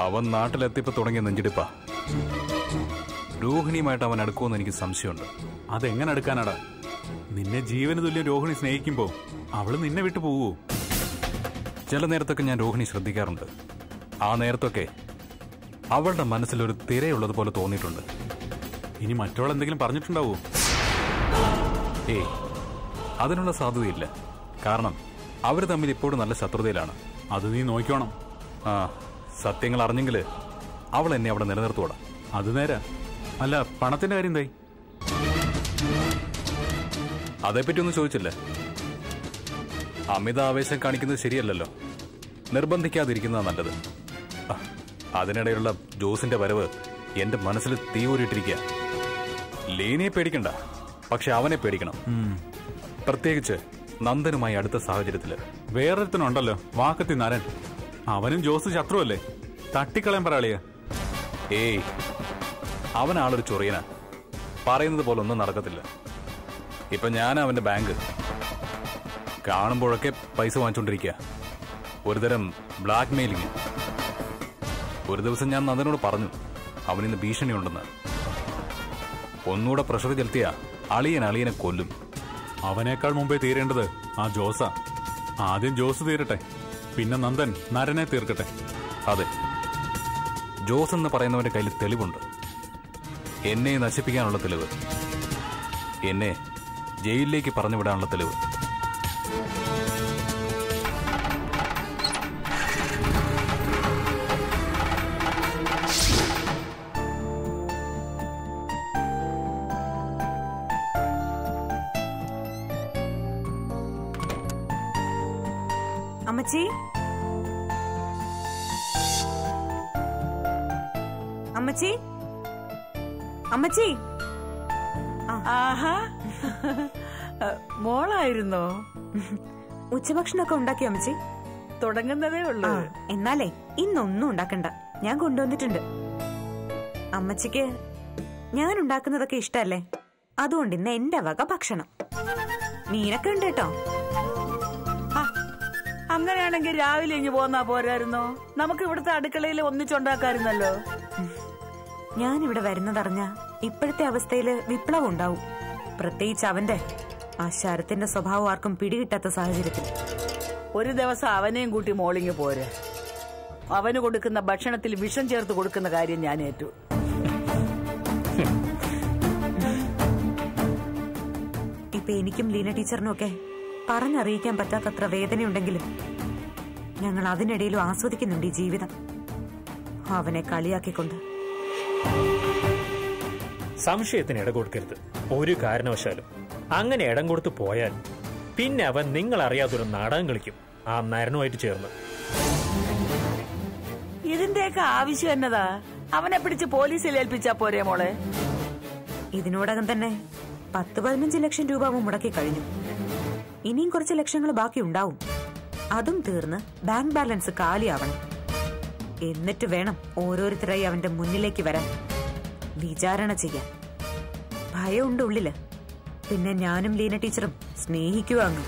അവൻ നാട്ടിലെത്തിയപ്പോ തുടങ്ങിയ നെഞ്ചിടിപ്പാ രോഹിണിയുമായിട്ട് അവൻ അടുക്കുമെന്ന് എനിക്ക് സംശയമുണ്ട് അതെങ്ങനെ എടുക്കാനാടാ നിന്നെ ജീവന് തുല്യം രോഹിണി സ്നേഹിക്കുമ്പോ അവള് നിന്നെ വിട്ടു പോവൂ ചില നേരത്തൊക്കെ ഞാൻ രോഹിണി ശ്രദ്ധിക്കാറുണ്ട് ആ നേരത്തൊക്കെ അവളുടെ മനസ്സിലൊരു തിരയുള്ളത് പോലെ തോന്നിയിട്ടുണ്ട് ഇനി മറ്റവൾ എന്തെങ്കിലും പറഞ്ഞിട്ടുണ്ടാവോ ഏയ് അതിനുള്ള സാധ്യതയില്ല കാരണം അവർ തമ്മിൽ ഇപ്പോഴും നല്ല ശത്രുതയിലാണ് അത് നീ നോക്കിക്കോണം ആ സത്യങ്ങൾ അറിഞ്ഞെങ്കിൽ അവൾ എന്നെ അവിടെ നിലനിർത്തോടാ അത് നേരാ അല്ല പണത്തിന്റെ കാര്യം എന്തായി അതേപ്പറ്റി ഒന്നും ചോദിച്ചില്ലേ അമിത ആവേശം കാണിക്കുന്നത് ശരിയല്ലല്ലോ നിർബന്ധിക്കാതിരിക്കുന്നതാ നല്ലത് ആ, അതിനിടയിലുള്ള ജോസിന്റെ വരവ് എന്റെ മനസ്സിൽ തീ ഊരിയിട്ടിരിക്കുക ലീനയെ പേടിക്കണ്ട പക്ഷെ അവനെ പേടിക്കണം പ്രത്യേകിച്ച് നന്ദനുമായി അടുത്ത സാഹചര്യത്തില് വേറൊരുത്തനുണ്ടല്ലോ വാക്കത്തി നരൻ അവനും ജോസ് ശത്രുവല്ലേ തട്ടിക്കളയാൻ പറയാളിയ ഏയ് അവൻ ആളൊരു ചൊറിയനാ പറയുന്നത് പോലെ ഒന്നും നടക്കത്തില്ല ഇപ്പൊ ഞാൻ അവന്റെ ബാങ്ക് കാണുമ്പോഴൊക്കെ പൈസ വാങ്ങിച്ചോണ്ടിരിക്കുക ഒരുതരം ബ്ലാക്ക് മെയിലിങ് ഒരു ദിവസം ഞാൻ നന്ദനോട് പറഞ്ഞു അവനിന്ന് ഭീഷണിയുണ്ടെന്ന് ഒന്നുകൂടെ പ്രഷർ ചെലുത്തിയ അളിയൻ അളിയനെ കൊല്ലും അവനേക്കാൾ മുമ്പേ തീരേണ്ടത് ആ ജോസാ ആദ്യം ജോസ് തീരട്ടെ പിന്നെ നന്ദൻ നരനെ തീർക്കട്ടെ അതെ ജോസ് എന്ന് പറയുന്നവന്റെ കയ്യിൽ തെളിവുണ്ട് എന്നെ നശിപ്പിക്കാനുള്ള തെളിവ് എന്നെ ജയിലിലേക്ക് പറഞ്ഞു വിടാനുള്ള തെളിവ് അമ്മച്ചി അമ്മച്ചി അമ്മച്ചി ആഹാ മോളായിരുന്നോ ഉച്ചഭക്ഷണമൊക്കെ ഉണ്ടാക്കി അമ്മച്ചി തുടങ്ങുന്നതേ ആ ഉള്ളൂ എന്നാലേ ഇന്നൊന്നും ഉണ്ടാക്കണ്ട ഞാൻ കൊണ്ടുവന്നിട്ടുണ്ട് അമ്മച്ചിക്ക് ഞാൻ ഉണ്ടാക്കുന്നതൊക്കെ ഇഷ്ടല്ലേ അതുകൊണ്ട് ഇന്ന് എന്റെ വക ഭക്ഷണം മീനൊക്കെ ഉണ്ട് കേട്ടോ ആ, അങ്ങനെയാണെങ്കിൽ രാവിലെ ഇഞ്ഞു പോന്നാ പോരായിരുന്നോ നമുക്ക് ഇവിടുത്തെ അടുക്കളയിൽ ഒന്നിച്ചുണ്ടാക്കായിരുന്നല്ലോ ഞാൻ ഇവിടെ വരുന്നതറിഞ്ഞ ഇപ്പോഴത്തെ അവസ്ഥയില് വിപ്ലവം ഉണ്ടാവും പ്രത്യേകിച്ച് അവന്റെ ആ ശരത്തിന്റെ സ്വഭാവം ആർക്കും പിടികിട്ടാത്ത സാഹചര്യത്തിൽ ഒരു ദിവസം അവനെയും കൂട്ടി മോളിങ് പോരെ അവന് കൊടുക്കുന്ന ഭക്ഷണത്തിൽ വിഷം ചേർത്ത് കൊടുക്കുന്ന കാര്യം ഞാൻ ഏറ്റു ഇപ്പൊ എനിക്കും ലീന ടീച്ചറിനും ഒക്കെ പറഞ്ഞറിയിക്കാൻ പറ്റാത്തത്ര വേദനയുണ്ടെങ്കിലും ഞങ്ങൾ അതിനിടയിലും ആസ്വദിക്കുന്നുണ്ട് ഈ ജീവിതം അവനെ കളിയാക്കിക്കൊണ്ട് സംശയത്തിന് ഇട കൊടുക്കരുത് ഒരു കാരണവശാലും അങ്ങനെ ഇടം കൊടുത്ത് പോയാൽ പിന്നെ അവൻ നിങ്ങൾ അറിയാത്തൊരു നാടകം കളിക്കും ആ നരനുമായിട്ട് ചേർന്ന് ഇതിന്റെയൊക്കെ ആവശ്യം എന്നതാ അവനെ പിടിച്ച് പോലീസിൽ ഏൽപ്പിച്ചാ പോരെ മോളെ ഇതിനോടകം തന്നെ പത്ത് പതിനഞ്ച് ലക്ഷം രൂപ അവൻ മുടക്കി കഴിഞ്ഞു ഇനിയും കുറച്ച് ലക്ഷങ്ങൾ ബാക്കി ഉണ്ടാവും അതും തീർന്ന് ബാങ്ക് ബാലൻസ് കാലിയാവണം എന്നിട്ട് വേണം ഓരോരുത്തരായി അവന്റെ മുന്നിലേക്ക് വരാൻ വിചാരണ ചെയ്യാൻ ഭയമുണ്ട് ഉള്ളില് പിന്നെ ഞാനും ലീന ടീച്ചറും സ്നേഹിക്കുക അങ്ങ്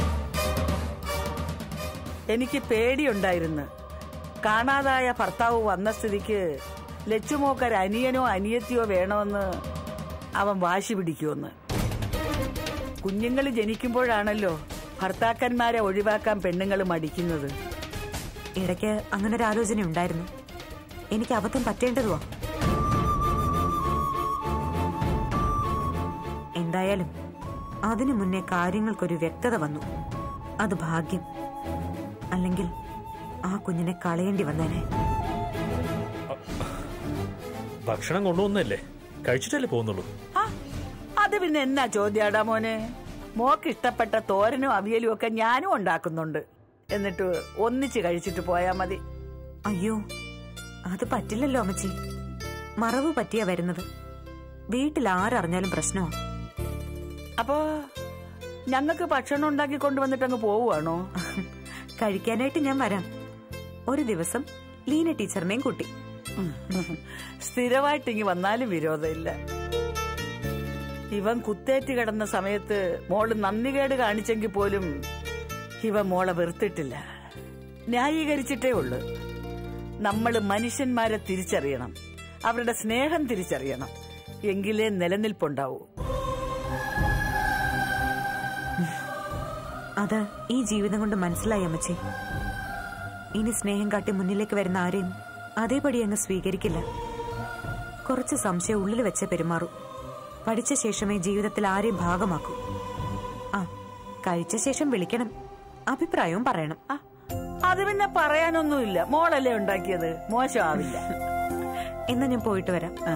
എനിക്ക് പേടിയുണ്ടായിരുന്നു കാണാതായ ഭർത്താവ് വന്ന സ്ഥിതിക്ക് ലച്ചുമോക്കർ അനിയനോ അനിയത്തിയോ വേണമെന്ന് അവൻ വാശി പിടിക്കുമെന്ന് കുഞ്ഞുങ്ങൾ ജനിക്കുമ്പോഴാണല്ലോ ഭർത്താക്കന്മാരെ ഒഴിവാക്കാൻ പെണ്ണുങ്ങൾ മടിക്കുന്നത് ഇടയ്ക്ക് അങ്ങനെ ഒരു ആലോചന ഉണ്ടായിരുന്നു എനിക്ക് അബദ്ധം പറ്റേണ്ടതുവാ എന്തായാലും അതിനു മുന്നേ കാര്യങ്ങൾക്കൊരു വ്യക്തത വന്നു അത് ഭാഗ്യം അല്ലെങ്കിൽ ആ കുഞ്ഞിനെ കളയേണ്ടി വന്നേനെ ഭക്ഷണം കൊണ്ടുവന്നല്ലേ കഴിച്ചിട്ടല്ലേ പോകുന്നുള്ളൂ ആ, അത് പിന്നെ എന്നാ ചോദ്യാടാ മോനെ മോക്ക് ഇഷ്ടപ്പെട്ട തോരനും അവിയലും ഒക്കെ ഞാനും ഉണ്ടാക്കുന്നുണ്ട് എന്നിട്ട് ഒന്നിച്ച് കഴിച്ചിട്ട് പോയാ മതി അയ്യോ അത് പറ്റില്ലല്ലോ അമ്മച്ചി മറവ് പറ്റിയാ വരുന്നത് വീട്ടിൽ ആരറിഞ്ഞാലും പ്രശ്നമാ അപ്പോ ഞങ്ങൾക്ക് ഭക്ഷണം ഉണ്ടാക്കി കൊണ്ടുവന്നിട്ട് അങ്ങ് പോവുകയാണോ കഴിക്കാനായിട്ട് ഞാൻ വരാം ഒരു ദിവസം ലീന ടീച്ചറിനെയും കൂട്ടി സ്ഥിരമായിട്ട് ഇങ്ങ് വന്നാലും വിരോധമില്ല ഇവൻ കുത്തേറ്റ് കിടന്ന സമയത്ത് മോള് നന്ദികേട് കാണിച്ചെങ്കിൽ പോലും ഇവൻ മോളെ വെറുത്തിട്ടില്ല ന്യായീകരിച്ചിട്ടേ ഉള്ളു നമ്മൾ മനുഷ്യന്മാരെ തിരിച്ചറിയണം അവരുടെ സ്നേഹം തിരിച്ചറിയണം എങ്കിലേ നിലനിൽപ്പുണ്ടാവൂ അത് ഈ ജീവിതം കൊണ്ട് മനസ്സിലായി അമ്മച്ചി ഇനി സ്നേഹം കാട്ടി മുന്നിലേക്ക് വരുന്ന ആരെയും അതേപടി അങ്ങ് സ്വീകരിക്കില്ല കുറച്ച് സംശയം ഉള്ളിൽ വെച്ച് പെരുമാറൂ പഠിച്ച ശേഷമേ ജീവിതത്തിൽ ആരെയും ഭാഗമാക്കൂ ആ കഴിച്ച ശേഷം വിളിക്കണം അഭിപ്രായവും പറയണം ആ, അത് പിന്നെ പറയാനൊന്നുമില്ല മോളല്ലേ ഉണ്ടാക്കിയത് മോശമാവില്ല എന്നാ ഞാൻ പോയിട്ട് വരാം ആ.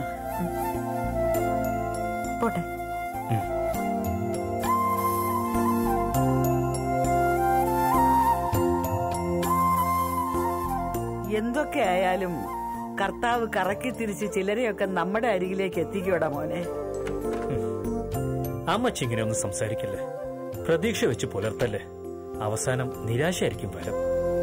പോട്ടെ എന്തൊക്കെ ആയാലും കർത്താവ് കറക്കി തിരിച്ച് ചിലരെയൊക്കെ നമ്മുടെ അരികിലേക്ക് എത്തിക്കൂടാ മോനെ അമ്മച്ചി ഇങ്ങനെ ഒന്നും സംസാരിക്കില്ലേ പ്രതീക്ഷ വെച്ച് പുലർത്തല്ലേ അവസാനം നിരാശയായിരിക്കും ഫലം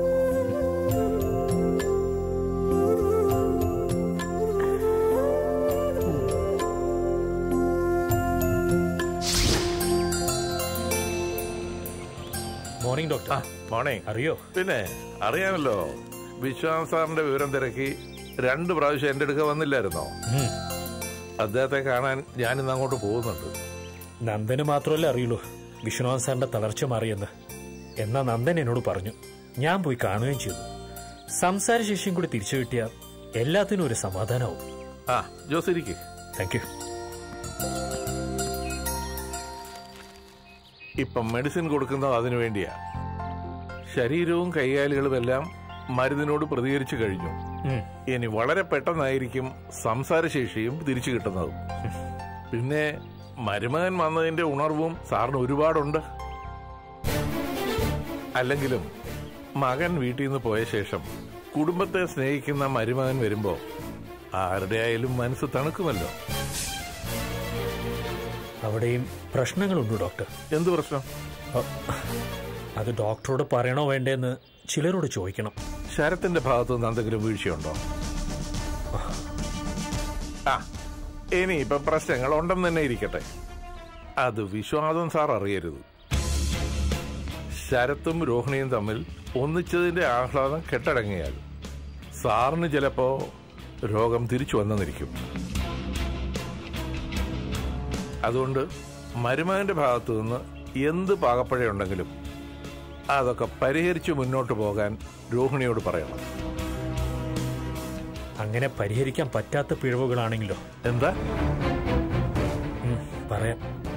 മോർണിംഗ് ഡോക്ടർ മോർണിംഗ് അറിയോ പിന്നെ അറിയാമല്ലോ വിശ്വാസ് സാറിന്റെ വിവരം തിരക്കി രണ്ട് പ്രാവശ്യം എന്റെ അടുക്ക വന്നില്ലായിരുന്നോ ഉം. അദ്ദേഹത്തെ കാണാൻ ഞാനിന്ന് അങ്ങോട്ട് പോകുന്നുണ്ട് നന്ദന് മാത്രമല്ലേ അറിയുള്ളൂ വിശ്വനാഥ് സാറിന്റെ തളർച്ച മാറിയെന്ന് എന്നാ നന്ദൻ എന്നോട് പറഞ്ഞു ഞാൻ പോയി കാണുകയും ചെയ്തു സംസാരശേഷിയും കൂടി തിരിച്ചു കിട്ടിയാൽ എല്ലാത്തിനും ഒരു സമാധാനവും ആ ജോസ് ഇരിക്ക് താങ്ക് യു ഇപ്പം മെഡിസിൻ കൊടുക്കുന്നത് അതിനു വേണ്ടിയാ ശരീരവും കൈകാലുകളും എല്ലാം മരുന്നിനോട് പ്രതികരിച്ചു കഴിഞ്ഞു ഉം. ഇനി വളരെ പെട്ടെന്നായിരിക്കും സംസാരശേഷിയും തിരിച്ചു കിട്ടുന്നത് പിന്നെ മരുമകൻ വന്നതിന്റെ ഉണർവും സാറിന് ഒരുപാടുണ്ട് അല്ലെങ്കിലും മകൻ വീട്ടിൽ നിന്ന് പോയ ശേഷം കുടുംബത്തെ സ്നേഹിക്കുന്ന മരുമകൻ വരുമ്പോ ആരുടെ ആയാലും മനസ്സ് തണുക്കുമല്ലോ അവിടെയും പ്രശ്നങ്ങളുണ്ട് ഡോക്ടർ എന്ത് പ്രശ്നം അ- അത് ഡോക്ടറോട് പറയണോ വേണ്ടേന്ന് ചിലരോട് ചോദിക്കണം ശരത്തിന്റെ ഭാഗത്തു നിന്ന് എന്തെങ്കിലും വീഴ്ചയുണ്ടോ ആ ഇനിയിപ്പൊ പ്രശ്നങ്ങൾ ഉണ്ടെന്ന് തന്നെ ഇരിക്കട്ടെ അത് വിശ്വാസം സാർ അറിയരുത് ശരത്തും രോഹിണിയും തമ്മിൽ ഒന്നിച്ചതിന്റെ ആഹ്ലാദം കെട്ടടങ്ങിയാൽ സാറിന് ചിലപ്പോ രോഗം തിരിച്ചു വന്നെന്നിരിക്കും അതുകൊണ്ട് മരുമകന്റെ ഭാഗത്തു നിന്ന് എന്ത് പാകപ്പഴയുണ്ടെങ്കിലും അതൊക്കെ പരിഹരിച്ച് മുന്നോട്ട് പോകാൻ രോഹിണിയോട് പറയണം അങ്ങനെ പരിഹരിക്കാൻ പറ്റാത്ത പിഴവുകളാണെങ്കിലോ എന്താ ഉം, പറയാം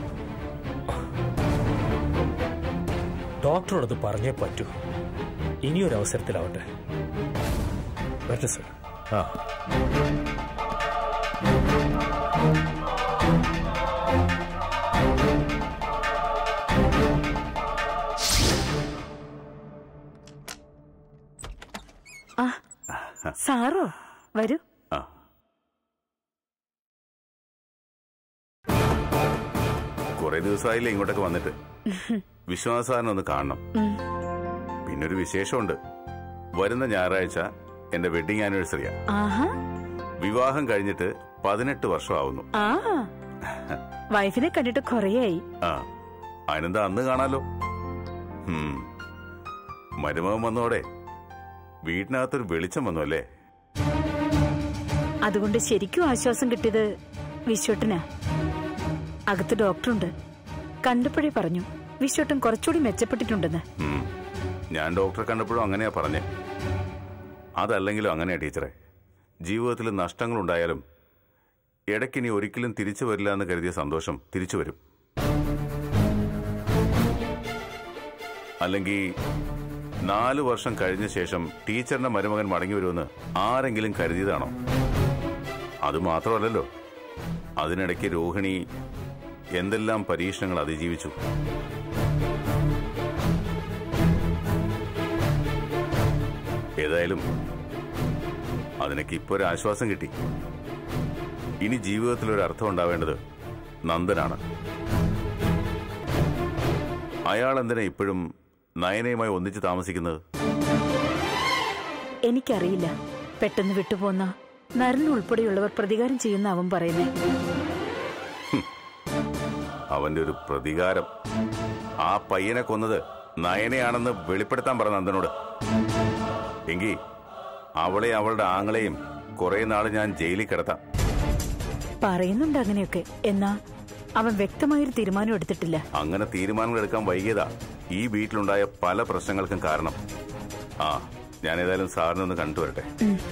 ഡോക്ടറോടത് പറഞ്ഞേ പറ്റൂ ഇനിയൊരു അവസരത്തിലാവട്ടെ വരട്ടെ സർ ആ സാറോ വരൂ കുറെ ദിവസമായില്ലേ ഇങ്ങോട്ടൊക്കെ വന്നിട്ട് വിശ്വാസാരനെ ഒന്ന് കാണണം പിന്നൊരു വിശേഷമുണ്ട് വരുന്ന ഞായറാഴ്ച എന്റെ വെഡിങ് ആനിവേഴ്സറിയാ ആഹാ വിവാഹം കഴിഞ്ഞിട്ട് പതിനെട്ട് വർഷമാവുന്നു ആ വൈഫിനെ കണ്ടിട്ട് കൊറേയായി ആ അതിനെന്താ അന്ന് കാണാലോ ഉം. മരുമകൻ വന്നോടെ വീട്ടിനകത്തൊരു വെളിച്ചം വന്നു അല്ലേ അതുകൊണ്ട് ശരിക്കും ആശ്വാസം കിട്ടിയത് വിശ്വട്ടനാ അകത്ത് ഡോക്ടറുണ്ട് കണ്ടപ്പോഴേ പറഞ്ഞു വിശ്വട്ടൻ കുറച്ചുകൂടി മെച്ചപ്പെട്ടിട്ടുണ്ടെന്ന് ഉം. ഞാൻ ഡോക്ടറെ കണ്ടപ്പോഴും അങ്ങനെയാ പറഞ്ഞേ അതല്ലെങ്കിലും അങ്ങനെയാ ടീച്ചറെ ജീവിതത്തിൽ നഷ്ടങ്ങളുണ്ടായാലും ഇടയ്ക്കിനി ഒരിക്കലും തിരിച്ചു വരില്ല എന്ന് കരുതിയ സന്തോഷം തിരിച്ചു വരും അല്ലെങ്കിൽ നാലു വർഷം കഴിഞ്ഞ ശേഷം ടീച്ചറിന്റെ മരുമകൻ മടങ്ങി വരുമെന്ന് ആരെങ്കിലും കരുതിയതാണോ അത് മാത്രമല്ലല്ലോ അതിനിടയ്ക്ക് രോഹിണി എന്തെല്ലാം പരീക്ഷണങ്ങൾ അതിജീവിച്ചു ഏതായാലും അതിനൊക്കെ ഇപ്പോൾ ഒരു ആശ്വാസം കിട്ടി ഇനി ജീവിതത്തിൽ ഒരു അർത്ഥം ഉണ്ടാവേണ്ടത് നന്ദനാണ് അയാൾ എന്തിനാ ഇപ്പോഴും നയനയുമായി ഒന്നിച്ച് താമസിക്കുന്നത് എനിക്കറിയില്ല പെട്ടെന്ന് വിട്ടുപോന്ന നരൻ ഉൾപ്പെടെയുള്ളവർ പ്രതികാരം ചെയ്യുന്ന അവൻ പറയുന്നേ അവന്റെ ഒരു പ്രതികാരം ആ പയ്യനെ കൊന്നത് നയനയാണെന്ന് വെളിപ്പെടുത്താൻ പറ നന്ദനോട് എങ്കിൽ അവളെ അവളുടെ ആങ്ങളെയും കുറെ നാൾ ഞാൻ ജയിലിൽ കിടത്താം പറയുന്നുണ്ട് അങ്ങനെയൊക്കെ എന്നാ അവൻ വ്യക്തമായൊരു തീരുമാനം എടുത്തിട്ടില്ല അങ്ങനെ തീരുമാനങ്ങൾ എടുക്കാൻ വൈകിയതാ ഈ വീട്ടിലുണ്ടായ പല പ്രശ്നങ്ങൾക്കും കാരണം ആ ഞാൻ ഏതായാലും സാറിനെ ഒന്ന് കണ്ടുവരട്ടെ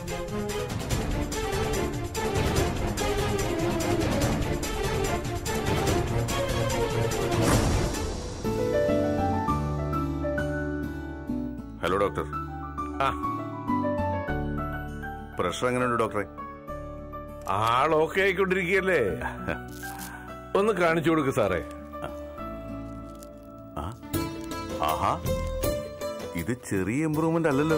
ഹലോ ഡോക്ടർ ആ പ്രഷർ എങ്ങനെയുണ്ട് ഡോക്ടറെ ആൾ ഓക്കെ ആയിക്കൊണ്ടിരിക്കുകയല്ലേ ഒന്ന് കാണിച്ചു കൊടുക്ക് സാറേ ആഹാ ഇത് ചെറിയ ഇമ്പ്രൂവ്മെന്റ് അല്ലല്ലോ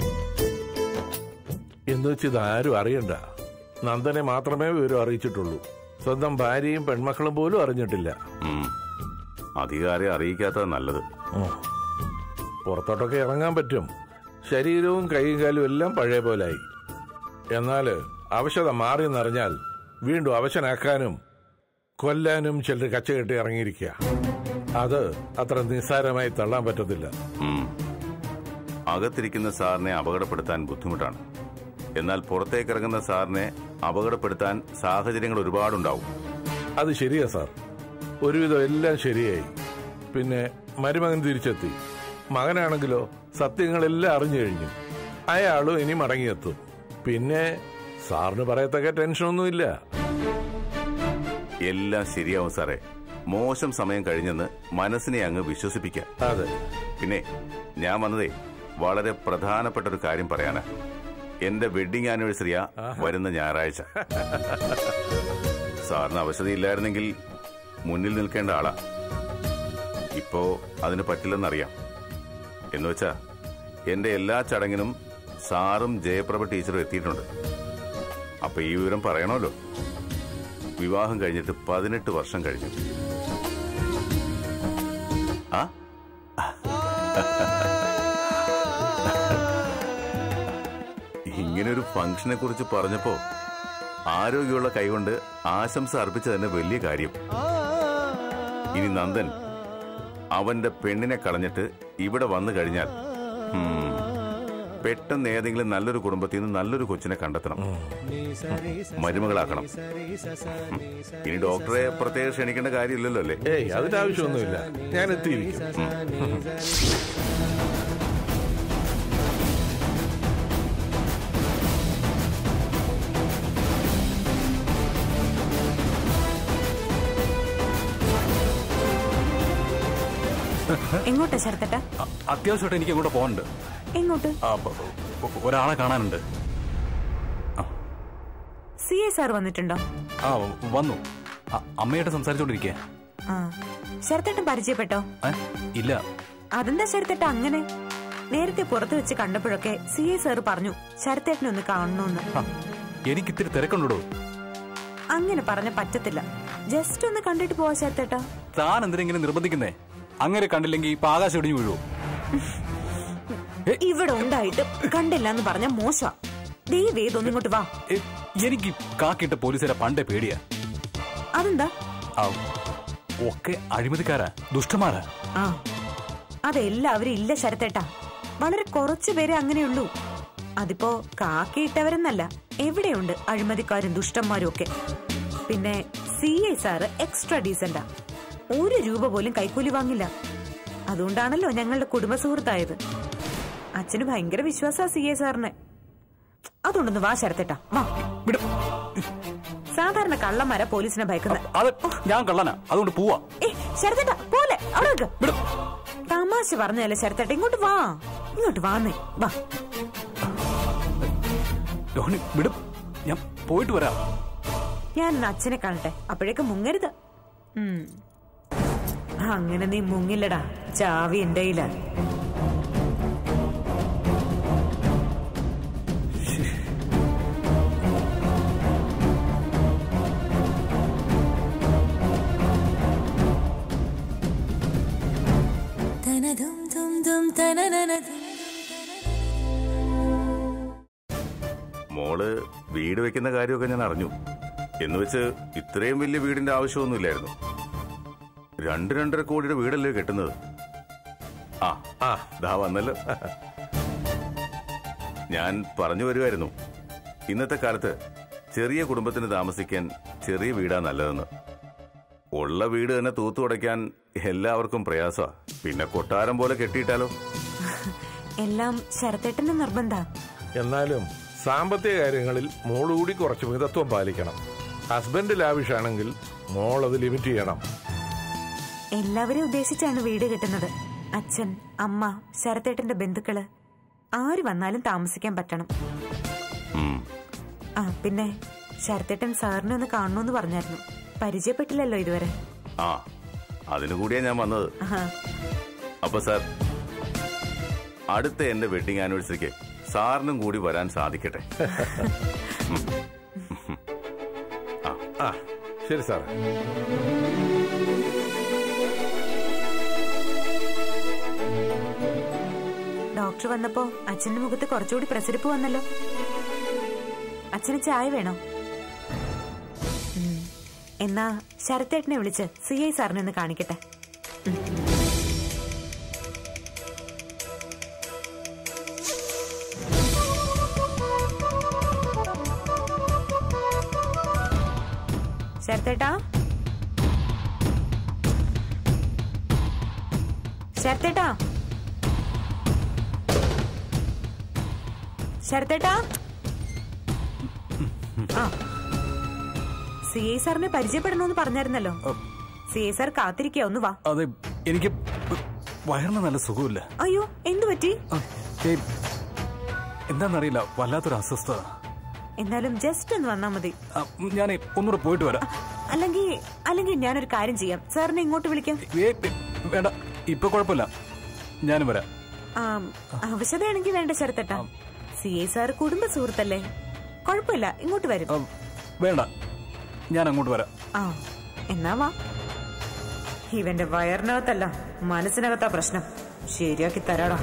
എന്ന് വെച്ച് ഇത് ആരും അറിയണ്ട നന്ദനെ മാത്രമേ വിവരം അറിയിച്ചിട്ടുള്ളൂ സ്വന്തം ഭാര്യയും പെൺമക്കളും പോലും അറിഞ്ഞിട്ടില്ല ഉം. അധികാരെ അറിയിക്കാത്തത് നല്ലത് പുറത്തോട്ടൊക്കെ ഇറങ്ങാൻ പറ്റും ശരീരവും കൈയും കാലും എല്ലാം പഴയ പോലായി എന്നാൽ അവശത മാറിയെന്നറിഞ്ഞാൽ വീണ്ടും അവശനാക്കാനും കൊല്ലാനും ചിലർ കച്ചകെട്ടി ഇറങ്ങിയിരിക്കുക അത് അത്ര നിസ്സാരമായി തള്ളാൻ പറ്റത്തില്ല ഉം. അകത്തിരിക്കുന്ന സാറിനെ അപകടപ്പെടുത്താൻ ബുദ്ധിമുട്ടാണ് എന്നാൽ പുറത്തേക്കിറങ്ങുന്ന സാറിനെ അപകടപ്പെടുത്താൻ സാഹചര്യങ്ങൾ ഒരുപാടുണ്ടാവും അത് ശരിയാ സാർ ഒരുവിധം എല്ലാം ശരിയായി പിന്നെ മരുമകൻ തിരിച്ചെത്തി മകനാണെങ്കിലോ സത്യങ്ങളെല്ലാം അറിഞ്ഞു കഴിഞ്ഞു അയാളും ഇനി മടങ്ങിയെത്തും പിന്നെ സാറിന് പറയത്തക്ക ടെൻഷനൊന്നുമില്ല എല്ലാം ശരിയാവും സാറേ മോശം സമയം കഴിഞ്ഞെന്ന് മനസ്സിനെ അങ്ങ് വിശ്വസിപ്പിക്കാം അതെ പിന്നെ ഞാൻ വന്നതേ വളരെ പ്രധാനപ്പെട്ട ഒരു കാര്യം പറയാനാ എന്റെ വെഡിങ് ആനിവേഴ്സറിയാ വരുന്ന ഞായറാഴ്ച സാറിന് അവശതയില്ലായിരുന്നെങ്കിൽ മുന്നിൽ നിൽക്കേണ്ട ആളാ ഇപ്പോ അതിന് പറ്റില്ലെന്നറിയാം എന്നുവെച്ചാ എന്റെ എല്ലാ ചടങ്ങിനും സാറും ജയപ്രഭ ടീച്ചറും എത്തിയിട്ടുണ്ട് അപ്പൊ ഈ വിവരം പറയണമല്ലോ വിവാഹം കഴിഞ്ഞിട്ട് പതിനെട്ട് വർഷം കഴിഞ്ഞു ആ ഇങ്ങനെ ഒരു ഫംഗ്ഷനെ കുറിച്ച് പറഞ്ഞപ്പോ ആരോഗ്യമുള്ള കൈകൊണ്ട് ആശംസ അർപ്പിച്ച തന്നെ വലിയ കാര്യം ഇനി നന്ദൻ അവന്റെ പെണ്ണിനെ കളഞ്ഞിട്ട് ഇവിടെ വന്നു കഴിഞ്ഞാൽ ഉം, പെട്ടെന്ന് ഏതെങ്കിലും നല്ലൊരു കുടുംബത്തിൽ നിന്ന് നല്ലൊരു കൊച്ചിനെ കണ്ടെത്തണം മരുമകളാക്കണം ഉം. ഇനി ഡോക്ടറെ പ്രത്യേകം ക്ഷണിക്കേണ്ട കാര്യമില്ലല്ലോ അല്ലേ ഏയ് അതിന്റെ ആവശ്യമൊന്നുമില്ല ഞാൻ എത്തിയിരിക്കും എങ്ങോട്ടാ ശരത്തട്ട അ- അത്യാവശ്യമായിട്ട് എനിക്ക് അങ്ങോട്ട് പോകാനുണ്ട് എങ്ങോട്ട് ആ, പ- ഒ- ഒരാളെ കാണാനുണ്ട് സി എ സാർ വന്നിട്ടുണ്ടോ ആ വന്നു അ- അമ്മയായിട്ട് സംസാരിച്ചോണ്ടിരിക്കുക ആ ശരത്തേട്ടൻ പരിചയപ്പെട്ടോ ഇല്ല അതെന്താ ശരത്തേട്ട അങ്ങനെ നേരത്തെ പുറത്തു വെച്ച് കണ്ടപ്പോഴൊക്കെ സി എ സാർ പറഞ്ഞു ശരത്തേട്ടനെ ഒന്ന് കാണണമെന്ന് ആ, എനിക്ക് ഇത്തിരി തിരക്കുണ്ടോ അങ്ങനെ പറഞ്ഞ പറ്റത്തില്ല ജസ്റ്റ് ഒന്ന് കണ്ടിട്ട് പോവാ ശരത്തേട്ട താൻ എന്തിനെങ്കിലും നിർബന്ധിക്കുന്നേ അങ്ങനെ കണ്ടില്ലെങ്കിൽ ഇപ്പൊ ആകാശം ഇടിഞ്ഞു വീഴുവോ ഇവിടെ ഉണ്ടായിട്ട് കണ്ടില്ല എന്ന് പറഞ്ഞ മോശ ദൈവേതൊന്നും ഇങ്ങോട്ട് വാ ഏ, എനിക്ക് കാക്കിട്ട പോലീസുകാരെ പണ്ടേ പേടിയാ അതെന്താ ആ, ഒക്കെ അഴിമതിക്കാരാ ദുഷ്ടന്മാരാ ആ അതെല്ലാവരും ഇല്ല ശരത്തേട്ട വളരെ കുറച്ചു പേരെ അങ്ങനെയുള്ളൂ അതിപ്പോ കാക്കിയിട്ടവരെന്നല്ല എവിടെയുണ്ട് അഴിമതിക്കാരും ദുഷ്ടന്മാരും ഒക്കെ പിന്നെ സി ഐ സാറ് എക്സ്ട്രാ ഡീസന്റാ ഒരു രൂപ പോലും കൈക്കൂലി വാങ്ങില്ല അതുകൊണ്ടാണല്ലോ ഞങ്ങളുടെ കുടുംബ സുഹൃത്തായത് അച്ഛന് ഭയങ്കര വിശ്വാസാ സി ഐ സാറിനെ അതുകൊണ്ടൊന്ന് വാ ശരത്തേട്ടാ വാ വിടും സാധാരണ കള്ളന്മാരാ പോലീസിനെ ഭയക്കുന്നത് അത് ഞാൻ കള്ളനാ അതുകൊണ്ട് പോവാ ഏ ശരത്തേട്ടാ പോലെ അവിടെ നിൽക്ക്. വിടും തമാശ പറഞ്ഞല്ലേ ശരത്തേട്ട ഇങ്ങോട്ട് വാ ഇങ്ങോട്ട് വാന്നേ വാ രോഹിണി വിടും ഞാൻ പോയിട്ട് വരാം ഞാൻ ഇന്ന് അച്ഛനെ കാണട്ടെ അപ്പോഴേക്ക് മുങ്ങരുത് ഉം. അങ്ങനെ നീ മുങ്ങില്ലടാ ചാവി എന്റെ കയ്യിലാ മോള് വീട് വെക്കുന്ന കാര്യമൊക്കെ ഞാൻ അറിഞ്ഞു എന്ന് വെച്ച് ഇത്രയും വലിയ വീടിന്റെ ആവശ്യമൊന്നുമില്ലായിരുന്നു രണ്ട് രണ്ടര കോടിയുടെ വീടല്ലേ കെട്ടുന്നത് ആ ആ ദാ വന്നല്ലോ ഞാൻ പറഞ്ഞു വരുമായിരുന്നു ഇന്നത്തെ കാലത്ത് ചെറിയ കുടുംബത്തിന് താമസിക്കാൻ ചെറിയ വീടാ നല്ലതെന്ന് ഉള്ള വീട് തന്നെ തൂത്തുടയ്ക്കാൻ എല്ലാവർക്കും പ്രയാസമാ പിന്നെ കൊട്ടാരം പോലെ കെട്ടിയിട്ടാലോ എല്ലാം ശരത്തേട്ടന്റെ നിർബന്ധ എന്നാലും സാമ്പത്തിക കാര്യങ്ങളിൽ മോളുകൂടി കുറച്ച് മിതത്വം പാലിക്കണം ഹസ്ബൻഡ് ലാവിഷാണെങ്കിൽ മോൾ അത് ലിമിറ്റ് ചെയ്യണം എല്ലാവരെയും ഉദ്ദേശിച്ചാണ് വീട് കിട്ടുന്നത് അച്ഛൻ അമ്മ ശരത്തേട്ടന്റെ ബന്ധുക്കള് ആര് വന്നാലും താമസിക്കാൻ പറ്റണം ഉം. ആ പിന്നെ ശരത്തേട്ടൻ സാറിനെ ഒന്ന് കാണണമെന്ന് പറഞ്ഞായിരുന്നു പരിചയപ്പെട്ടില്ലല്ലോ ഇതുവരെ ആ അതിനു കൂടിയാ ഞാൻ വന്നത് ആഹാ. അപ്പൊ സാർ അടുത്ത എന്റെ വെഡിങ് ആനിവേഴ്സറിക്ക് സാറിനും കൂടി വരാൻ സാധിക്കട്ടെ ആ ശരി സാർ ഡോക്ടർ വന്നപ്പോ അച്ഛന്റെ മുഖത്ത് കുറച്ചുകൂടി പ്രസരിപ്പ് വന്നല്ലോ അച്ഛന് ചായ വേണോ ഉം. എന്നാ ശരത്തേട്ടനെ വിളിച്ച് സി ഐ സാറിനെ ഒന്ന് കാണിക്കട്ടെ ശരത്തേട്ടാ ശരത്തേട്ടാ ശരത്തേട്ടാ ആ സി ഐ സാറിനെ പരിചയപ്പെടണമെന്ന് പറഞ്ഞായിരുന്നല്ലോ സി ഐ സാർ കാത്തിരിക്കുക ഒന്ന് വാ അതെ എനിക്ക് വയറിന് നല്ല സുഖമില്ല അയ്യോ എന്തു പറ്റി ആ, ഏയ്, എന്താന്നറിയില്ല വല്ലാത്തൊരു അസ്വസ്ഥത എന്നാലും ജസ്റ്റ് ഒന്ന് വന്നാ മതി ആ, ഞാനേ ഒന്നുകൂടെ പോയിട്ട് വരാം അല്ലെങ്കിൽ അല്ലെങ്കിൽ ഞാനൊരു കാര്യം ചെയ്യാം സാറിനെ ഇങ്ങോട്ട് വിളിക്കാം ഏയ്, വേണ്ട ഇപ്പൊ കുഴപ്പമില്ല ഞാനും വരാം ആ, ആവശ്യതയാണെങ്കിൽ വേണ്ട ശരത്തേട്ടാ സി ഐ സാർ കുടുംബ സുഹൃത്തല്ലേ കുഴപ്പമില്ല ഇങ്ങോട്ട് വരും ആ, വേണ്ട ഞാൻ അങ്ങോട്ട് വരാം ആ എന്നാ വാ ഇവന്റെ വയറിനകത്തല്ല മനസ്സിനകത്താ പ്രശ്നം ശരിയാക്കി തരാടാ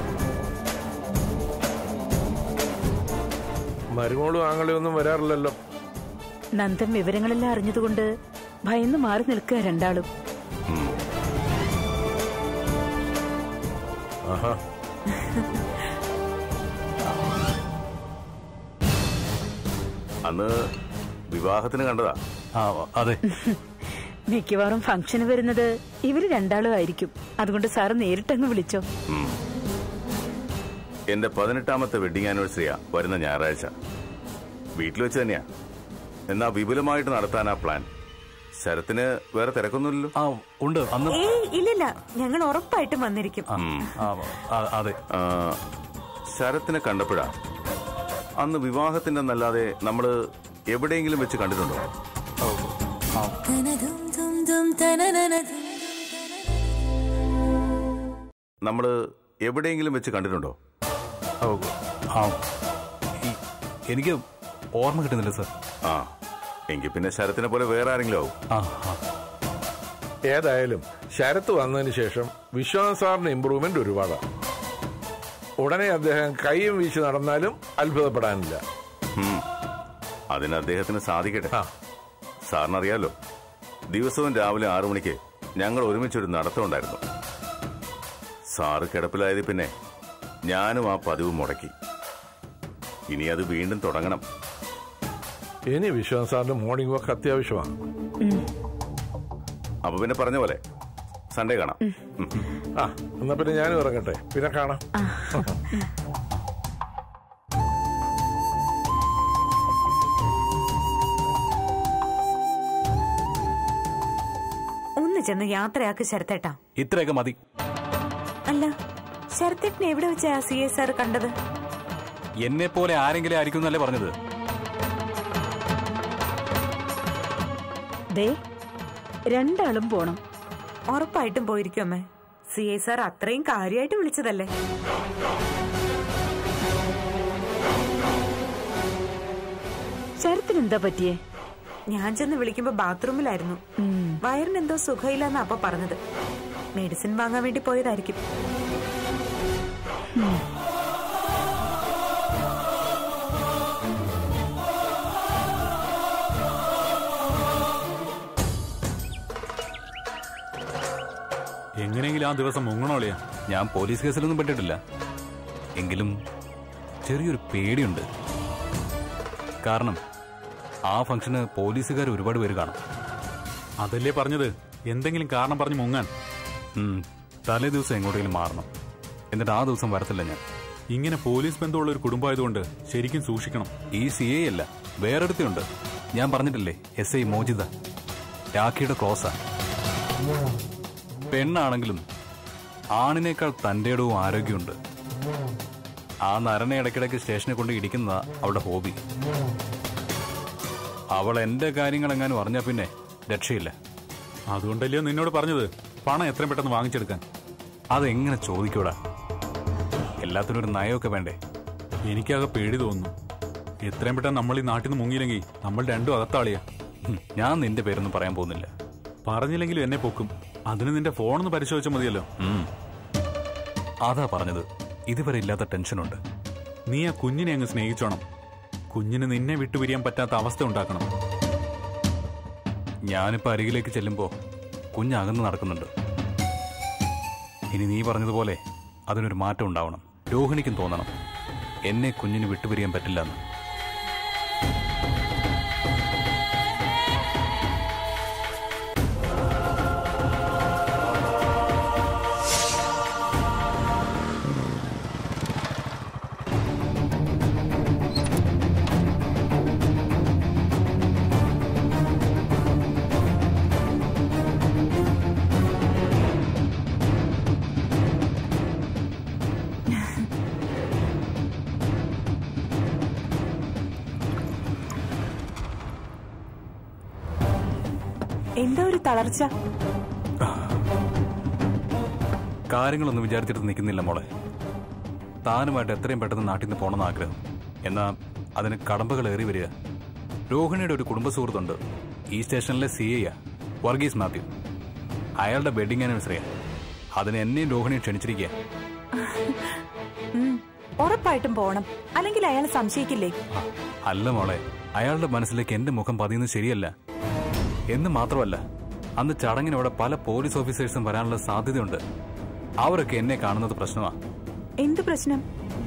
മരുമോളും ആങ്ങളെയൊന്നും വരാറില്ലല്ലോ നന്ദൻ വിവരങ്ങളെല്ലാം അറിഞ്ഞതുകൊണ്ട് ഭയന്ന് മാറി നിൽക്കുക രണ്ടാളും ആഹാ അന്ന് വിവാഹത്തിന് കണ്ടതാ ആ അതെ മിക്കവാറും ഫംഗ്ഷന് വരുന്നത് ഇവര് രണ്ടാളും ആയിരിക്കും അതുകൊണ്ട് സാറ് നേരിട്ടങ്ങ് വിളിച്ചോ ഉം. എന്റെ പതിനെട്ടാമത്തെ വെഡിങ് ആനിവേഴ്സറിയാ വരുന്ന ഞായറാഴ്ച വീട്ടിൽ വെച്ച് തന്നെയാ എന്നാ വിപുലമായിട്ട് നടത്താനാ പ്ലാൻ ശരത്തിന് വേറെ തിരക്കൊന്നുമില്ലല്ലോ ആ ഉണ്ട് അന്ന് ഏയ് ഇല്ലില്ല ഞങ്ങൾ ഉറപ്പായിട്ടും വന്നിരിക്കും ആ, ആ, ആ, അതെ ആ, ശരത്തിനെ കണ്ടപ്പോഴാ അന്ന് വിവാഹത്തിന്റെ എന്നല്ലാതെ നമ്മള് എവിടെയെങ്കിലും വെച്ച് കണ്ടിട്ടുണ്ടോ നമ്മള് എവിടെയെങ്കിലും വെച്ച് കണ്ടിട്ടുണ്ടോ ഓ, ആ ഈ- എനിക്ക് ഓർമ്മ കിട്ടുന്നില്ല സർ ആ എങ്കിൽ പിന്നെ ശരത്തിനെ പോലെ വേറെ ആരെങ്കിലും ആവും ആ ആ ഏതായാലും ശരത്ത് വന്നതിന് ശേഷം വിശ്വാസ് സാറിന് ഇമ്പ്രൂവ്മെന്റ് ഒരുപാടാണ് ഉടനെ അദ്ദേഹം കൈയും വീശി നടന്നാലും അത്ഭുതപ്പെടാനില്ല ഉം. അതിന് അദ്ദേഹത്തിന് സാധിക്കട്ടെ ആ. സാറിനറിയാലോ ദിവസവും രാവിലെ ആറു മണിക്ക് ഞങ്ങൾ ഒരുമിച്ചൊരു നടത്തമുണ്ടായിരുന്നു സാറ് കിടപ്പിലായത് പിന്നെ ഞാനും ആ പതിവ് മുടക്കി ഇനി അത് വീണ്ടും തുടങ്ങണം ഇനി വിശ്വാസ് സാറിന്റെ മോർണിംഗ് വാക്ക് അത്യാവശ്യമാണ് അപ്പൊ പിന്നെ പറഞ്ഞ പോലെ സൺഡേ കാണാം ഉം. ആ എന്നാ പിന്നെ ഞാനും ഇറങ്ങട്ടെ പിന്നെ കാണാം ഒന്ന് ചെന്ന് യാത്രയാക്ക് ശരത്തേട്ടാ ഇത്രയൊക്കെ മതി അല്ല ശരത്തേട്ടനെ എവിടെ വെച്ചാ സി എ സാർ കണ്ടത് എന്നെ പോലെ ആരെങ്കിലും ആയിരിക്കും എന്നല്ലേ പറഞ്ഞത് ദേ രണ്ടാളും പോണം ഉറപ്പായിട്ടും പോയിരിക്കും അമ്മേ സി ഐ സാർ അത്രയും കാര്യമായിട്ട് വിളിച്ചതല്ലേ ശരത്തിന് എന്താ പറ്റിയേ ഞാൻ ചെന്ന് വിളിക്കുമ്പോ ബാത്റൂമിലായിരുന്നു വയറിന് എന്തോ സുഖമില്ലെന്ന് അപ്പൊ പറഞ്ഞത് മെഡിസിൻ വാങ്ങാൻ വേണ്ടി പോയതായിരിക്കും എങ്ങനെയെങ്കിലും ആ ദിവസം മുങ്ങണോളിയാ ഞാൻ പോലീസ് കേസിലൊന്നും പെട്ടിട്ടില്ല എങ്കിലും ചെറിയൊരു പേടിയുണ്ട് കാരണം ആ ഫംഗ്ഷന് പോലീസുകാർ ഒരുപാട് പേര് കാണും അതല്ലേ പറഞ്ഞത് എന്തെങ്കിലും കാരണം പറഞ്ഞ് മുങ്ങാൻ ഉം, തലേ ദിവസം എങ്ങോട്ടെങ്കിലും മാറണം എന്നിട്ട് ആ ദിവസം വരത്തില്ല ഞാൻ ഇങ്ങനെ പോലീസ് ബന്ധമുള്ള ഒരു കുടുംബമായതുകൊണ്ട് ശരിക്കും സൂക്ഷിക്കണം ഈ സി ഐ അല്ല വേറൊരുത്തുണ്ട് ഞാൻ പറഞ്ഞിട്ടില്ലേ എസ് ഐ മോചിത രാഖിയുടെ ക്ലോസാ പെണ്ണാണെങ്കിലും ആണിനേക്കാൾ തൻ്റെ ഇടവും ആരോഗ്യമുണ്ട് ആ നരനെ ഇടയ്ക്കിടയ്ക്ക് സ്റ്റേഷനിൽ കൊണ്ട് ഇടിക്കുന്നതാ അവളുടെ ഹോബി അവൾ എന്റെ കാര്യങ്ങൾ എങ്ങാനും അറിഞ്ഞാ പിന്നെ രക്ഷയില്ല അതുകൊണ്ടല്ലയോ നിന്നോട് പറഞ്ഞത് പണം എത്രയും പെട്ടെന്ന് വാങ്ങിച്ചെടുക്കാൻ അതെങ്ങനെ ചോദിക്കൂടാ എല്ലാത്തിനും ഒരു നയമൊക്കെ വേണ്ടേ എനിക്കാകെ പേടി തോന്നുന്നു എത്രയും പെട്ടെന്ന് നമ്മൾ ഈ നാട്ടിൽ നിന്ന് മുങ്ങിയില്ലെങ്കിൽ നമ്മൾ രണ്ടും അകത്താളിയാ ഹും, ഞാൻ നിന്റെ പേരൊന്നും പറയാൻ പോകുന്നില്ല പറഞ്ഞില്ലെങ്കിലും എന്നെ പൊക്കും അതിന് നിന്റെ ഫോണൊന്ന് പരിശോധിച്ചാൽ മതിയല്ലോ ഉം. അതാ പറഞ്ഞത് ഇതുവരെ ഇല്ലാത്ത ടെൻഷനുണ്ട് നീ ആ കുഞ്ഞിനെ അങ്ങ് സ്നേഹിച്ചോണം കുഞ്ഞിന് നിന്നെ വിട്ടുപിരിയാൻ പറ്റാത്ത അവസ്ഥ ഉണ്ടാക്കണം ഞാനിപ്പോ അരികിലേക്ക് ചെല്ലുമ്പോ കുഞ്ഞകന്ന് നടക്കുന്നുണ്ട് ഇനി നീ പറഞ്ഞതുപോലെ അതിനൊരു മാറ്റം ഉണ്ടാവണം രോഹിണിക്കും തോന്നണം എന്നെ കുഞ്ഞിന് വിട്ടുപിരിയാൻ പറ്റില്ല എന്ന് എന്താ ഒരു തളർച്ച കാര്യങ്ങളൊന്നും വിചാരിച്ചിട്ട് നിൽക്കുന്നില്ല മോളെ താനുമായിട്ട് എത്രയും പെട്ടെന്ന് നാട്ടിൽ നിന്ന് പോകണമെന്ന് ആഗ്രഹം എന്നാ അതിന് കടമ്പകൾ ഏറി വരിക രോഹിണിയുടെ ഒരു കുടുംബ സുഹൃത്തുണ്ട് ഈ സ്റ്റേഷനിലെ സി ഐ വർഗീസ് മാത്യു അയാളുടെ വെഡിങ് ആനിവേഴ്സറിയാ അതിന് എന്നെയും രോഹിണിയും ക്ഷണിച്ചിരിക്കുക ഉം, ഉറപ്പായിട്ടും പോണം അല്ലെങ്കിൽ അയാൾ സംശയിക്കില്ലേ ആ, അല്ല മോളെ അയാളുടെ മനസ്സിലേക്ക് എന്റെ മുഖം പതിയുന്നത് ശരിയല്ല എന്ന് മാത്രമല്ല അന്ന് ചടങ്ങിനവിടെ പല പോലീസ് ഓഫീസേഴ്സും വരാനുള്ള സാധ്യതയുണ്ട് അവരൊക്കെ എന്നെ കാണുന്നത് പ്രശ്നമാ എന്ത് പ്രശ്നം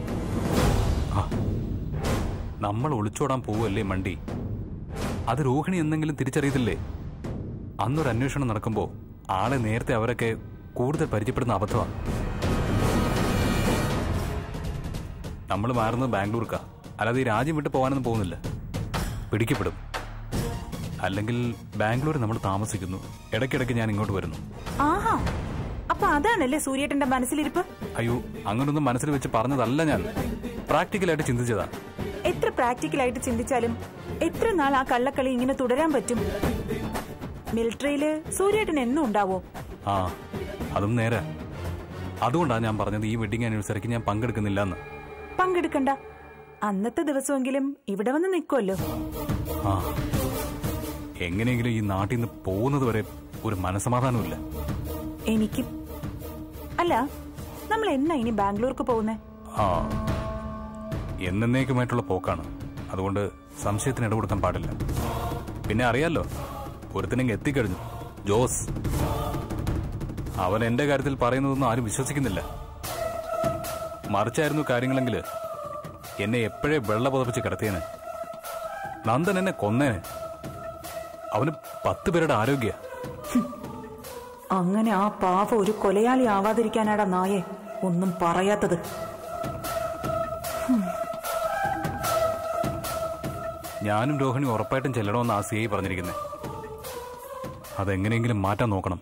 നമ്മൾ ഒളിച്ചോടാൻ പോവല്ലേ മണ്ടി അത് രോഹിണി എന്തെങ്കിലും തിരിച്ചറിയത്തില്ലേ അന്നൊരു അന്വേഷണം നടക്കുമ്പോ ആളെ നേരത്തെ അവരൊക്കെ കൂടുതൽ പരിചയപ്പെടുന്ന അബദ്ധമാണ് നമ്മൾ മാറുന്നത് ബാംഗ്ലൂർക്കാ അല്ലാതെ ഈ രാജ്യം വിട്ട് പോകാനൊന്നും പോകുന്നില്ല പിടിക്കപ്പെടും അല്ലെങ്കിൽ ബാംഗ്ലൂർ നമ്മൾ താമസിക്കുന്നു ഇടയ്ക്കിടയ്ക്ക് ഞാൻ ഇങ്ങോട്ട് വരുന്നു ആഹാ അപ്പൊ അതാണല്ലേ സൂര്യേട്ടന്റെ മനസ്സിലിരിപ്പ് അയ്യോ അങ്ങനൊന്നും മനസ്സിൽ വെച്ച് പറഞ്ഞതല്ല ഞാൻ പ്രാക്ടിക്കലായിട്ട് ചിന്തിച്ചതാ എത്ര പ്രാക്ടിക്കലായിട്ട് ചിന്തിച്ചാലും എത്ര നാൾ ആ കള്ളക്കളി ഇങ്ങനെ തുടരാൻ പറ്റും മിലിറ്ററിയില് സൂര്യേട്ടൻ എന്നും ഉണ്ടാവോ ആ അതും നേരെ അതുകൊണ്ടാണ് ഞാൻ പറഞ്ഞത് ഈ വെഡിങ് ആനിവേഴ്സറിക്ക് ഞാൻ പങ്കെടുക്കുന്നില്ല എന്ന് പങ്കെടുക്കണ്ട അന്നത്തെ ദിവസമെങ്കിലും ഇവിടെ വന്ന് നിൽക്കുമല്ലോ ആ എങ്ങനെയെങ്കിലും ഈ നാട്ടിൽ നിന്ന് പോകുന്നത് വരെ ഒരു മനസമാധാനമില്ല എനിക്കും അല്ല നമ്മൾ എന്നാ ഇനി ബാംഗ്ലൂർക്ക് പോകുന്നേ ആ എന്നേക്കുമായിട്ടുള്ള പോക്കാണ് അതുകൊണ്ട് സംശയത്തിന് ഇടകൊടുക്കാൻ പാടില്ല പിന്നെ അറിയാലോ ഒരുത്തിനെങ്കിൽ എത്തിക്കഴിഞ്ഞു ജോസ് അവൻ എന്റെ കാര്യത്തിൽ പറയുന്നതൊന്നും ആരും വിശ്വസിക്കുന്നില്ല മറിച്ചായിരുന്നു കാര്യങ്ങളെങ്കിൽ എന്നെ എപ്പോഴേ വെള്ള പുതപ്പിച്ച് കിടത്തിയേനെ നന്ദൻ എന്നെ കൊന്നേനെ അവന് പത്ത് പേരുടെ ആരോഗ്യ അങ്ങനെ ആ പാവ ഒരു കൊലയാളി ആവാതിരിക്കാനാടാ നായെ ഒന്നും പറയാത്തത് ഞാനും രോഹിണി ഉറപ്പായിട്ടും ചെല്ലണമെന്ന് ആ സി ഐ പറഞ്ഞിരിക്കുന്നത് അതെങ്ങനെയെങ്കിലും മാറ്റാൻ നോക്കണം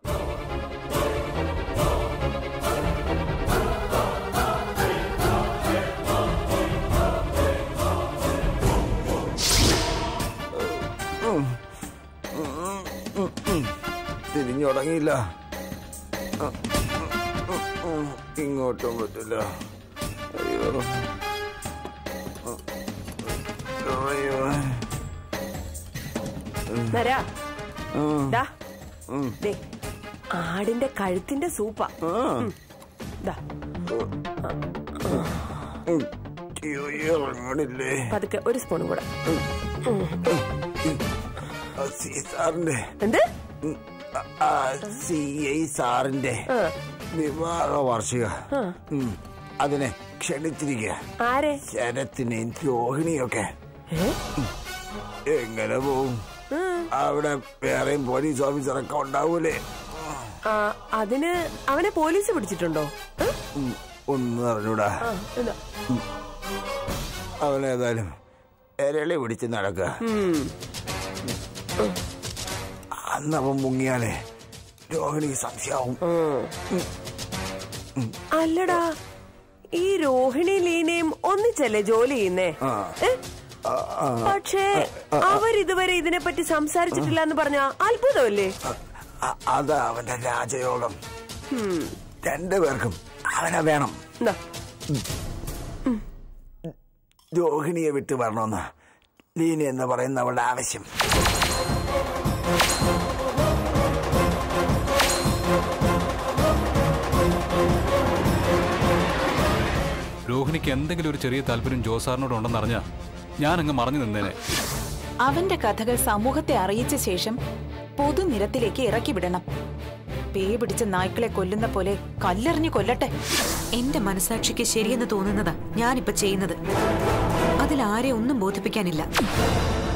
തിരിഞ്ഞു തുടങ്ങിയില്ല ഇങ്ങോട്ടും പറ്റില്ല അയ്യോ അയ്യോ നരാ ദാ. ദേ, ആടിന്റെ കഴുത്തിന്റെ സൂപ്പാ ഉം. ദാ, അയ്യോ ഇറങ്ങണില്ലേ പതുക്കെ ഒരു സ്പൂണും കൂടെ ആ സി സാറിന്റെ എന്ത് ആ സി ഐ സാറിന്റെ വിവാഹ വാർഷിക ഉം. അതിനെ ക്ഷണിച്ചിരിക്കുക ആരെ ശരത്തിനെയും രോഹിണിയൊക്കെ എങ്ങനെ പോവും അവിടെ വേറെയും പോലീസ് ഓഫീസറൊക്കെ ഉണ്ടാവൂലേ ആ, അതിന് അവനെ പോലീസ് പിടിച്ചിട്ടുണ്ടോ ഏ? ഉം, ഒന്നും അറിഞ്ഞൂടാ ആ, ഇതാ. അവനേതായാലും എരളി പിടിച്ച് നടക്കുക ഉം. അന്ന് അവൻ മുങ്ങിയാലേ രോഹിണിക്ക് സംശയാവും അല്ലടാ ഈ രോഹിണി ലീനയും ഒന്നിച്ചല്ലേ ജോലി ചെയ്യുന്നേ ആ. ഏ? പക്ഷേ അവരിതുവരെ ഇതിനെപ്പറ്റി സംസാരിച്ചിട്ടില്ല എന്ന് പറഞ്ഞ അത്ഭുതമല്ലേ അ- അതാ അവന്റെ രാജയോഗം രണ്ടുപേർക്കും അവനെ വേണം ഇതാ. രോഹിണിയെ വിട്ടു വരണമെന്ന് ലീന എന്ന് പറയുന്ന അവളുടെ ആവശ്യം രോഹിണിക്ക് എന്തെങ്കിലും ഒരു ചെറിയ താല്പര്യം ജോസാറിനോട് ഉണ്ടെന്നറിഞ്ഞാ ഞാൻ അങ്ങ് മറഞ്ഞു നിന്നേനെ അവന്റെ കഥകൾ സമൂഹത്തെ അറിയിച്ച ശേഷം പൊതുനിരത്തിലേക്ക് ഇറക്കി വിടണം പേ പിടിച്ച നായ്ക്കളെ കൊല്ലുന്ന പോലെ കല്ലെറിഞ്ഞു കൊല്ലട്ടെ എന്റെ മനസാക്ഷിക്ക് ശരിയെന്ന് തോന്നുന്നതാ ഞാനിപ്പോ ചെയ്യുന്നത് അതിൽ ആരെ ഒന്നും ബോധിപ്പിക്കാനില്ല